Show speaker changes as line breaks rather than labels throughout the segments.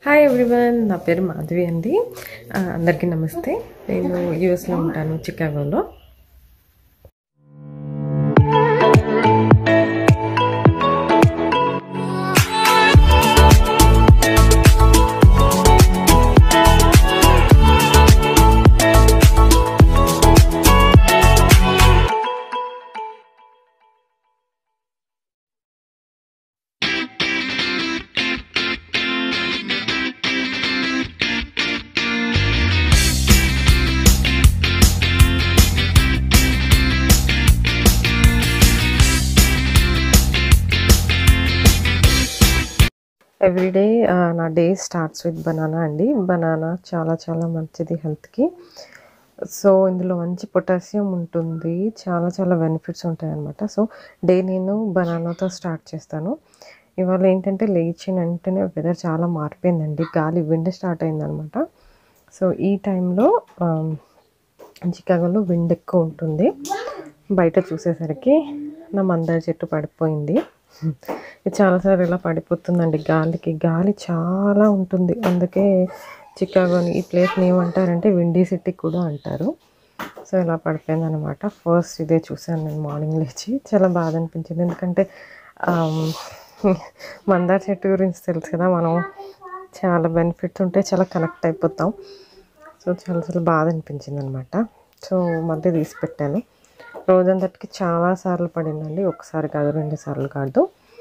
Hi everyone నా పేరు మాధవి అండి ఆ, అందరికీ నమస్తే నేను యూఎస్లో ఉంటాను చికాగోలో ఎవ్రీడే నా డే స్టార్ట్స్ విత్ బనానా అండి బనానా చాలా చాలా మంచిది హెల్త్కి సో ఇందులో మంచి పొటాషియం ఉంటుంది చాలా చాలా బెనిఫిట్స్ ఉంటాయి అనమాట సో డే నేను బనానాతో స్టార్ట్ చేస్తాను ఇవాళ ఏంటంటే లేచిన వెంటనే వెదర్ చాలా మారిపోయిందండి గాలి విండ్ స్టార్ట్ అయిందనమాట సో ఈ టైంలో చికాగోలో విండ్ ఎక్కువ ఉంటుంది బయట చూసేసరికి నా మందార చెట్టు పడిపోయింది ఇది చాలాసార్లు ఇలా పడిపోతుందండి గాలికి గాలి చాలా ఉంటుంది అందుకే చికాగోని ఈ ప్లేస్ని ఏమంటారంటే విండీ సిటీ కూడా అంటారు సో ఇలా పడిపోయింది అనమాట ఫస్ట్ ఇదే చూసాను నేను మార్నింగ్ లేచి చాలా బాధ అనిపించింది ఎందుకంటే ఆమ్, మందార చెట్టు గురించి తెలుసు కదా మనం చాలా బెనిఫిట్స్ ఉంటాయి చాలా కనెక్ట్ అయిపోతాం సో చాలా చాలా బాధ అనిపించింది అనమాట సో మళ్ళీ తీసి పెట్టాను రోజంతటికి చాలా సార్లు పడిందండి ఒకసారి కాదు రెండు సార్లు కాదు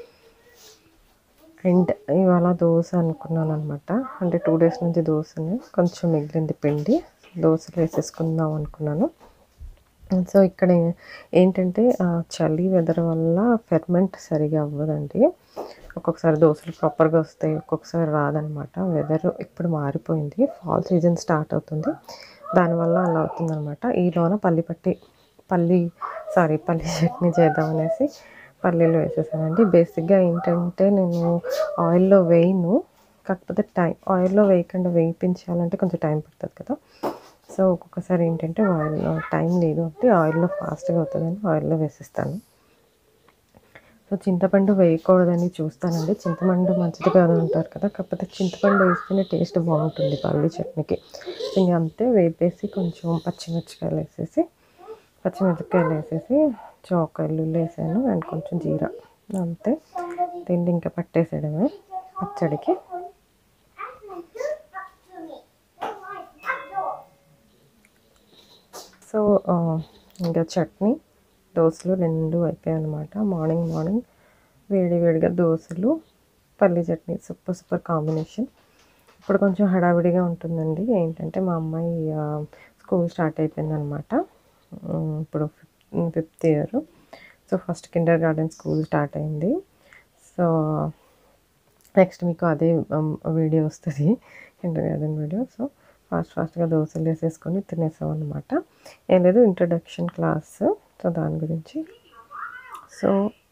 అండ్ ఇవాళ దోశ అనుకున్నాను అనమాట అంటే టూ డేస్ నుంచి దోశని కొంచెం మిగిలింది పిండి దోశలు వేసేసుకుందాం అనుకున్నాను సో ఇక్కడ ఏంటంటే ఆ, చలి వెదర్ వల్ల ఫెర్మెంట్ సరిగా అవ్వదండి ఒక్కొక్కసారి దోశలు ప్రాపర్గా వస్తాయి ఒక్కొక్కసారి రాదనమాట వెదర్ ఇప్పుడు మారిపోయింది ఫాల్ సీజన్ స్టార్ట్ అవుతుంది దానివల్ల అలా అవుతుందన్నమాట ఈలోన పల్లి పట్టి పల్లి సారీ పల్లి చట్నీ చేద్దాం అనేసి పల్లీలు వేసేసానండి బేసిక్గా ఏంటంటే నేను ఆయిల్లో వేయను కాకపోతే టైం ఆయిల్లో వేయకుండా వేయించాలంటే కొంచెం టైం పడుతుంది కదా సో ఒక్కొక్కసారి ఏంటంటే ఆయిల్లో టైం లేదు అంటే ఆయిల్లో ఫాస్ట్గా అవుతుందని ఆయిల్లో వేసేస్తాను సో చింతపండు వేయకూడదని చూస్తానండి చింతపండు మంచిది కాదు అంటారు కదా కాకపోతే చింతపండు వేస్తేనే టేస్ట్ బాగుంటుంది పల్లి చట్నీకి ఇంక అంతే వేపేసి కొంచెం పచ్చిమిరపకాయలు వేసేసి పచ్చిమిరపకాయలు వేసేసి చౌక ఎల్లుల్లి వేసాను అండ్ కొంచెం జీరా అంతే దీన్ని ఇంకా పట్టేసేయడమే పచ్చడికి సో ఆ, ఇంకా చట్నీ దోశలు రెండు అయిపోయాయి అనమాట మార్నింగ్ మార్నింగ్ వేడి వేడిగా దోశలు పల్లి చట్నీ సూపర్ సూపర్ కాంబినేషన్ ఇప్పుడు కొంచెం హడావిడిగా ఉంటుందండి ఏంటంటే మా అమ్మాయి ఆ, స్కూల్ స్టార్ట్ అయిపోయిందనమాట ఉమ్, ఇప్పుడు fifth year so first kindergarten school start అయింది సో నెక్స్ట్ మీకు అదే ఉమ్, వీడియో వస్తుంది kindergarten video so fast ఫాస్ట్గా దోశలు వేసేసుకొని తినేసాం అనమాట ఏం లేదు ఇంట్రడక్షన్ క్లాస్ సో దాని గురించి సో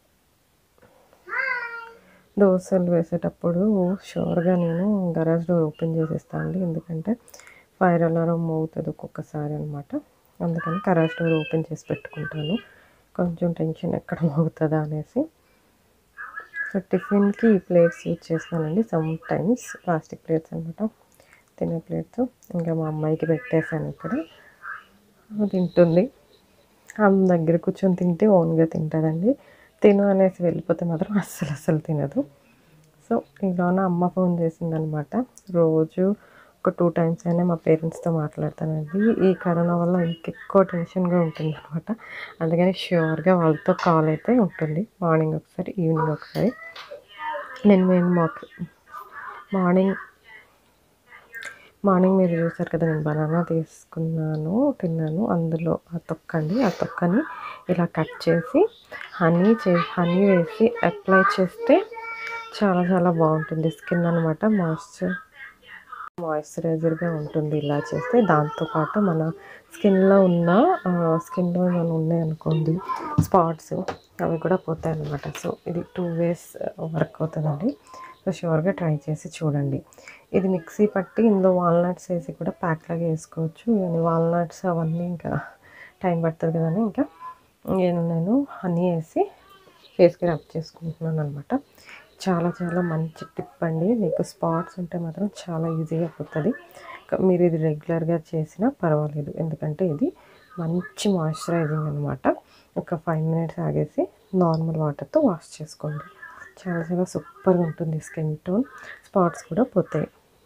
దోశలు వేసేటప్పుడు షూర్గా నేను గరాజ్ డోర్ ఓపెన్ చేసేస్తాను అండి ఎందుకంటే ఫైర్ అలారం మోగుతుంది ఒక్కొక్కసారి అనమాట అందుకని గరాజ్ డోర్ ఓపెన్ చేసి పెట్టుకుంటాను కొంచెం టెన్షన్ ఎక్కడ మోగుతుందా అనేసి సో టిఫిన్కి ఈ ప్లేట్స్ యూజ్ చేస్తానండి సమ్ టైమ్స్ ప్లాస్టిక్ ప్లేట్స్ అనమాట తినే ప్లేట్స్ ఇంకా మా అమ్మాయికి పెట్టేశాను ఇక్కడ ఆమె తింటుంది ఆమె దగ్గర కూర్చొని తింటే ఓన్గా తింటుందండి తిను అనేసి వెళ్ళిపోతే మాత్రం అస్సలు అస్సలు తినదు సో ఇలాన అమ్మ ఫోన్ చేసిందనమాట రోజు ఒక టూ టైమ్స్ అయినా మా పేరెంట్స్తో మాట్లాడతానండి ఈ కరోనా వల్ల ఇంకెక్కువ టెన్షన్గా ఉంటుంది అనమాట అందుకని ష్యూర్గా వాళ్ళతో కాల్ అయితే ఉంటుంది మార్నింగ్ ఒకసారి ఈవినింగ్ ఒకసారి నేను మేము మాకు మార్నింగ్ మార్నింగ్ మీరు చూసారు కదా నేను బనానా తీసుకున్నాను తిన్నాను అందులో ఆ తొక్కండి ఆ తొక్కని ఇలా కట్ చేసి హనీ చే హనీ వేసి అప్లై చేస్తే చాలా చాలా బాగుంటుంది స్కిన్ అనమాట మాయిశ్చర్ మాయిశ్చరైజర్గా ఉంటుంది ఇలా చేస్తే దాంతోపాటు మన స్కిన్లో ఉన్న స్కిన్లో ఏమైనా ఉన్నాయనుకోండి స్పాట్స్ అవి కూడా పోతాయి అన్నమాట సో ఇది టూ వేస్ వర్క్ అవుతుందండి సో షూర్గా ట్రై చేసి చూడండి ఇది మిక్సీ పట్టి ఇందులో వాల్నట్స్ వేసి కూడా ప్యాక్ లాగా వేసుకోవచ్చు కానీ వాల్నట్స్ అవన్నీ ఇంకా టైం పడుతుంది కదని ఇంకా నేను నేను హనీ వేసి ఫేస్కి రబ్ చేసుకుంటున్నాను అనమాట చాలా చాలా మంచి టిప్ అండి మీకు స్పాట్స్ ఉంటే మాత్రం చాలా ఈజీగా పోతుంది క- మీరు ఇది రెగ్యులర్గా చేసినా పర్వాలేదు ఎందుకంటే ఇది మంచి మాయిశ్చరైజింగ్ అనమాట ఒక ఫైవ్ మినిట్స్ ఆగేసి నార్మల్ వాటర్తో వాష్ చేసుకోండి చాలా చాలా సూపర్గా ఉంటుంది స్కిన్ టోన్ స్పాట్స్ కూడా పోతాయి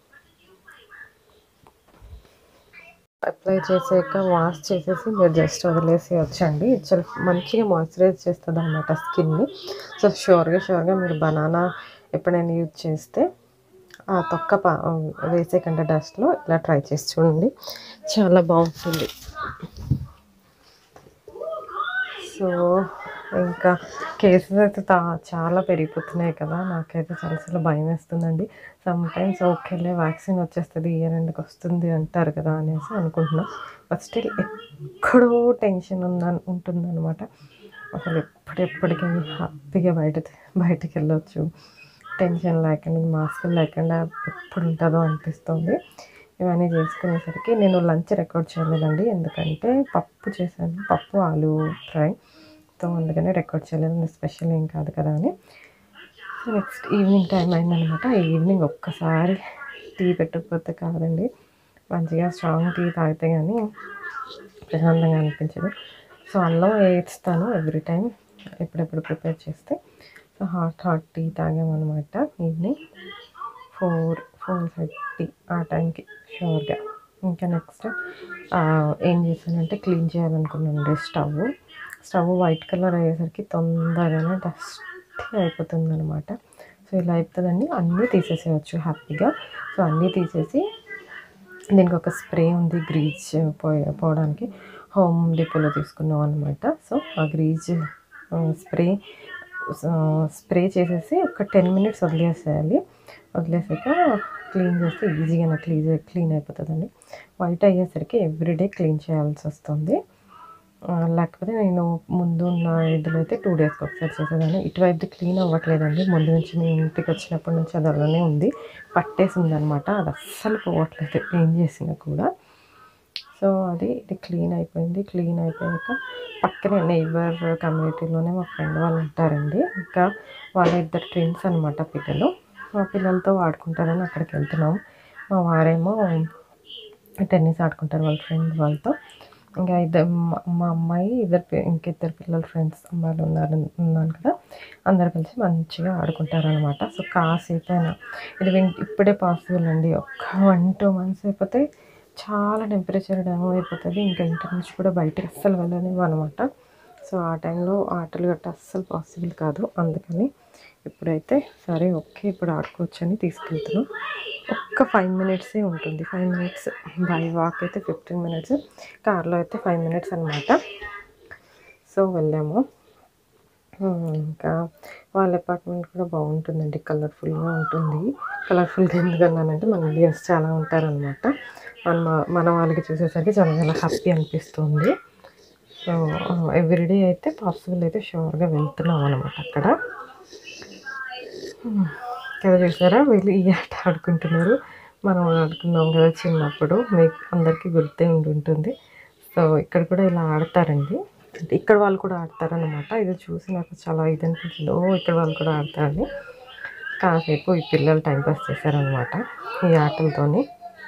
అప్లై చేసాక వాష్ చేసేసి మీరు జస్ట్ వదిలేసి వచ్చండి చాలా మంచిగా మాయిశ్చరైజ్ చేస్తుంది అనమాట స్కిన్ని సో షూర్గా షూర్గా మీరు బనానా ఎప్పుడైనా యూజ్ చేస్తే ఆ తొక్క పా వేసేకంటే డస్ట్లో ఇలా ట్రై చేసి చూడండి చాలా బాగుంటుంది సో ఇంకా కేసెస్ అయితే తా చాలా పెరిగిపోతున్నాయి కదా నాకైతే చాలా చాలా భయం వేస్తుందండి సమ్ టైమ్స్ ఓకేలే వ్యాక్సిన్ వచ్చేస్తుంది ఇయర్ ఎండ్కి వస్తుంది అంటారు కదా అనేసి అనుకుంటున్నా బట్ స్టిల్ ఎక్కడో టెన్షన్ ఉంద ఉంటుందన్నమాట అసలు ఎప్పుడెప్పటికీ హ్యాపీగా బయట బయటికి వెళ్ళొచ్చు టెన్షన్ లేకుండా మాస్క్ లేకుండా ఎప్పుడు ఉంటుందో అనిపిస్తుంది ఇవన్నీ చేసుకునేసరికి నేను లంచ్ రికార్డ్ చేయలేదండి ఎందుకంటే పప్పు చేశాను పప్పు ఆలు ఫ్రై సో అందుకనే రికార్డ్ చేయలేదు స్పెషల్ ఏం కాదు కదా అని సో నెక్స్ట్ ఈవినింగ్ టైం అయిందనమాట ఈవినింగ్ ఒక్కసారి టీ పెట్టకపోతే కాదండి మంచిగా స్ట్రాంగ్ టీ తాగితే కానీ ప్రశాంతంగా అనిపించదు సో అల్లం వేస్తాను ఎవ్రీ టైం ఎప్పుడెప్పుడు ప్రిపేర్ చేస్తే సో హాట్ హాట్ టీ తాగామన్నమాట ఈవినింగ్ ఫోర్ ఫోర్ థర్టీ ఆ టైంకి షూర్గా ఇంకా నెక్స్ట్ ఏం చేశానంటే క్లీన్ చేయాలనుకున్నాను స్టవ్ స్టవ్ వైట్ కలర్ అయ్యేసరికి తొందరగానే డస్ట్ అయిపోతుంది అనమాట సో ఇలా అయిపోతుందండి అన్నీ తీసేసేయచ్చు హ్యాపీగా సో అన్నీ తీసేసి దీనికి ఒక స్ప్రే ఉంది గ్రీజ్ పోయే పోవడానికి హోమ్ డిపోలో తీసుకున్నాం అనమాట సో ఆ గ్రీజ్ స్ప్రే స్ప్రే చేసేసి ఒక టెన్ మినిట్స్ వదిలేసేయాలి వదిలేసాక క్లీన్ చేస్తే ఈజీగా క్లీన్ క్లీన్ అయిపోతుందండి వైట్ అయ్యేసరికి ఎవ్రీడే క్లీన్ చేయాల్సి వస్తుంది ఆ, లేకపోతే నేను ముందు ఉన్న ఇదిలో అయితే టూ డేస్కి ఒకసారి చేసేదాన్ని ఇటువైపు క్లీన్ అవ్వట్లేదండి ముందు నుంచి మేము ఇంటికి వచ్చినప్పటి నుంచి అది అలానే ఉంది పట్టేసి ఉందన్నమాట అది అస్సలు పోవట్లేదు ఏం చేసినా కూడా సో అది ఇది క్లీన్ అయిపోయింది క్లీన్ అయిపోయాక పక్కనే నైబర్ కమ్యూనిటీలోనే మా ఫ్రెండ్ వాళ్ళు ఉంటారండి ఇంకా వాళ్ళ ఇద్దరు ట్విన్స్ అనమాట పిల్లలు మా పిల్లలతో ఆడుకుంటారని అక్కడికి వెళ్తున్నాం మా వారేమో టెన్నిస్ ఆడుకుంటారు వాళ్ళ ఫ్రెండ్ వాళ్ళతో ఇంకా ఇద్దరు మా- మా అమ్మాయి ఇద్దరు పి- ఇంకిద్దరు పిల్లల ఫ్రెండ్స్ అమ్మాయిలు ఉన్నారు ఉన్నాను కదా అందరు కలిసి మంచిగా ఆడుకుంటారు అనమాట సో కాసేపు అయినా ఇది విన్- ఇప్పుడే పాసిబుల్ అండి ఒక్క వన్ టూ మంత్స్ అయిపోతే చాలా టెంపరేచర్ డౌన్ అయిపోతుంది ఇంకా ఇంటి నుంచి కూడా బయటకు అస్సలు వెళ్ళలేము అనమాట సో ఆ టైంలో ఆటలు గట్రా అస్సలు పాసిబుల్ కాదు అందుకని ఇప్పుడైతే సరే ఓకే ఇప్పుడు ఆడుకోవచ్చు అని తీసుకెళ్తున్నాం ఒక్క ఫైవ్ మినిట్సే ఉంటుంది ఫైవ్ మినిట్స్ బై వాక్ అయితే ఫిఫ్టీన్ మినిట్స్ కార్లో అయితే ఫైవ్ మినిట్స్ అనమాట సో వెళ్ళాము ఉమ్, ఇంకా వాళ్ళ అపార్ట్మెంట్ కూడా బాగుంటుందండి కలర్ఫుల్గా ఉంటుంది కలర్ఫుల్గా ఎందుకన్నానంటే మన ఇండియన్స్ చాలా ఉంటారనమాట మన మన వాళ్ళకి చూసేసరికి చాలా చాలా హ్యాపీ అనిపిస్తుంది సో ఎవ్రీడే అయితే పాసిబుల్ అయితే షూర్గా వెళ్తున్నాం అనమాట అక్కడ ఉమ్, కదా చూసారా వీళ్ళు ఈ ఆట ఆడుకుంటున్నారు మనం ఆడుకున్నాం కదా చిన్నప్పుడు మీకు అందరికీ గుర్తే ఉండి ఉంటుంది సో ఇక్కడ కూడా ఇలా ఆడతారండి అంటే ఇక్కడ వాళ్ళు కూడా ఆడతారనమాట ఇది చూసి నాకు చాలా ఇది అనిపించింది ఓ ఇక్కడ వాళ్ళు కూడా ఆడతారని కాసేపు ఈ పిల్లలు టైంపాస్ చేశారనమాట ఈ ఆటలతోని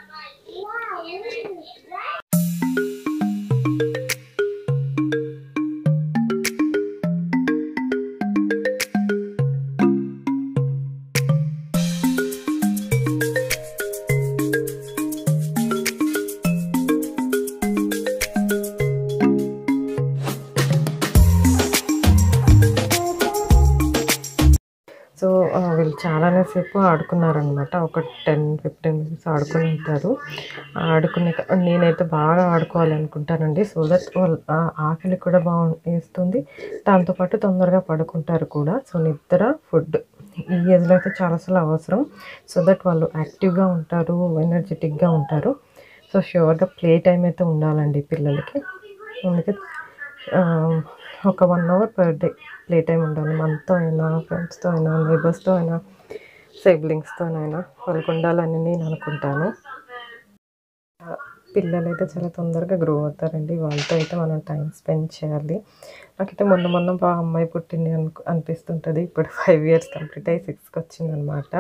సో ఆ, వీళ్ళు చాలానే సేపు ఆడుకున్నారనమాట ఒక టెన్ ఫిఫ్టీన్ మినిట్స్ ఆడుకుని ఉంటారు ఆడుకునే నేనైతే బాగా ఆడుకోవాలి అనుకుంటానండి సో దట్ వాళ్ళ ఆ ఆకలి కూడా బాగు వేస్తుంది దాంతోపాటు తొందరగా పడుకుంటారు కూడా సో నిద్ర ఫుడ్ ఈ ఏజ్లో అయితే చాలా చాలా అవసరం సో దట్ వాళ్ళు యాక్టివ్గా ఉంటారు ఎనర్జెటిక్గా ఉంటారు సో ష్యూర్గా ప్లే టైం అయితే ఉండాలండి పిల్లలకి అందుకే ఆ, ఒక one hour per day play time ఉండాలి మనతో అయినా ఫ్రెండ్స్తో అయినా నైబర్స్తో అయినా సిబ్లింగ్స్తో అయినా వాళ్ళకి ఉండాలని నేను అనుకుంటాను ఆ, పిల్లలు అయితే చాలా తొందరగా గ్రో అవుతారండి వాళ్ళతో అయితే మనం టైం స్పెండ్ చేయాలి నాకైతే మొన్న మొన్న బా అమ్మాయి పుట్టింది అను అనిపిస్తుంటుంది ఇప్పుడు ఫైవ్ ఇయర్స్ కంప్లీట్ అయ్యి సిక్స్కి వచ్చిందనమాట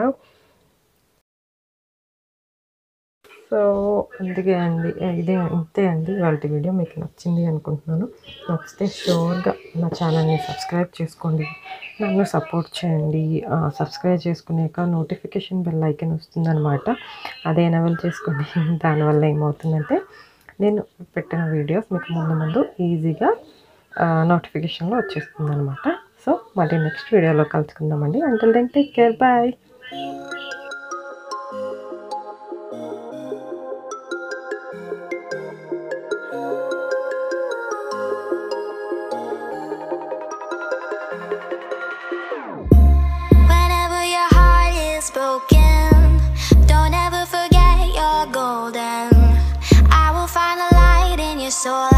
సో అందుకే అండి ఇదే ఇంతే అండి వాళ్ళ వీడియో మీకు నచ్చింది అనుకుంటున్నాను నచ్చితే షూర్గా నా ఛానల్ని సబ్స్క్రైబ్ చేసుకోండి నన్ను సపోర్ట్ చేయండి సబ్స్క్రైబ్ చేసుకునేక నోటిఫికేషన్ బెల్ ఐకన్ వస్తుందన్నమాట అదే ఎనవల్ చేసుకోండి దానివల్ల ఏమవుతుందంటే నేను పెట్టిన వీడియోస్ మీకు ముందు ముందు ఈజీగా నోటిఫికేషన్లో వచ్చేస్తుంది అనమాట సో మళ్ళీ నెక్స్ట్ వీడియోలో కలుసుకుందామండి until then take care bye
Whenever your heart is broken, don't ever forget you're golden. I will find a light in your soul.